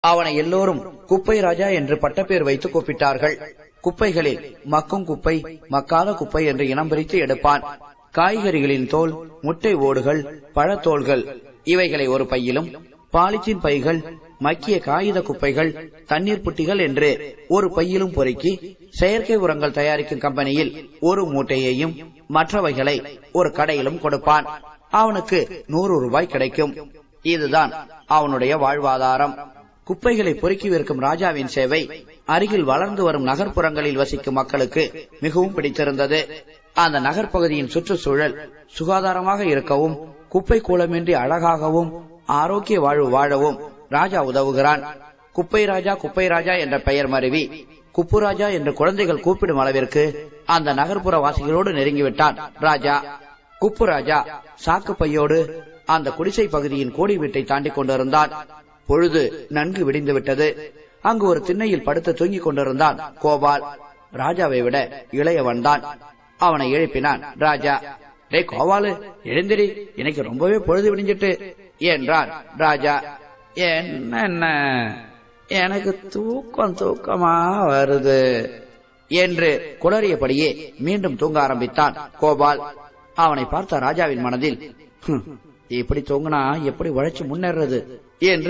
அவனை எல்லோரும் குப்பை ராஜா என்று பட்டப்பேர் வைத்து கூப்பிட்டார்கள் குப்பைகளில் மக்கும் குப்பை மக்காத குப்பை என்று இனம் பிரித்து எடுப்பான் காய்கறிகளின் தோல் முட்டை ஓடுகள் பழத்தோல்கள் இவைகளை ஒரு பையிலும் பாலித்தீன் பைகள் மக்கிய காகித குப்பைகள் தண்ணீர் புட்டிகள் என்று ஒரு பையிலும் பொறுக்கி செயற்கை உரங்கள் தயாரிக்கும் கம்பெனியில் ஒரு மூட்டையையும் மற்றவைகளை ஒரு கடையிலும் கொடுப்பான் அவனுக்கு நூறு ரூபாய் கிடைக்கும் இதுதான் அவனுடைய வாழ்வாதாரம் குப்பைகளை பொறுக்கி விற்கும் ராஜாவின் சேவை அருகில் வளர்ந்து வரும் நகர்ப்புறங்களில் வசிக்கும் மக்களுக்கு மிகவும் பிடித்திருந்தது அந்த நகர்ப்பகுதியின் சுற்றுச்சூழல் சுகாதாரமாக இருக்கவும் குப்பை கூலமின்றி அழகாகவும் ஆரோக்கிய வாழ்வு வாழவும் ராஜா உதவுகிறான் குப்பை ராஜா குப்பை ராஜா என்ற பெயர் மருவி குப்பு ராஜா என்று குழந்தைகள் கூப்பிடும் அளவிற்கு அந்த நகர்ப்புற வாசிகளோடு நெருங்கிவிட்டான் ராஜா குப்பு ராஜா சாக்கு பையோடு அந்த குடிசை பகுதியின் கோடி வீட்டை தாண்டிக் கொண்டிருந்தான் பொழுது நன்கு விடிந்து விட்டது அங்கு ஒரு திண்ணையில் படுத்து தூங்கிக் கொண்டிருந்தான் கோபால் ராஜாவை விட இளையவன் தான் அவனை எழுப்பினான் ராஜா டேய் கோபாலு எழுந்திரி எனக்கு ரொம்பவே பொழுது விடிஞ்சிட்டு என்றான் ராஜா என்ன எனக்கு தூக்கம் தூக்கமா வருது என்று குளறியபடியே மீண்டும் தூங்க ஆரம்பித்தான் கோபால் அவனை பார்த்த ராஜாவின் மனதில் "ஹம், இப்படி தூங்கினா எப்படி உழைச்சு முன்னேறது என்று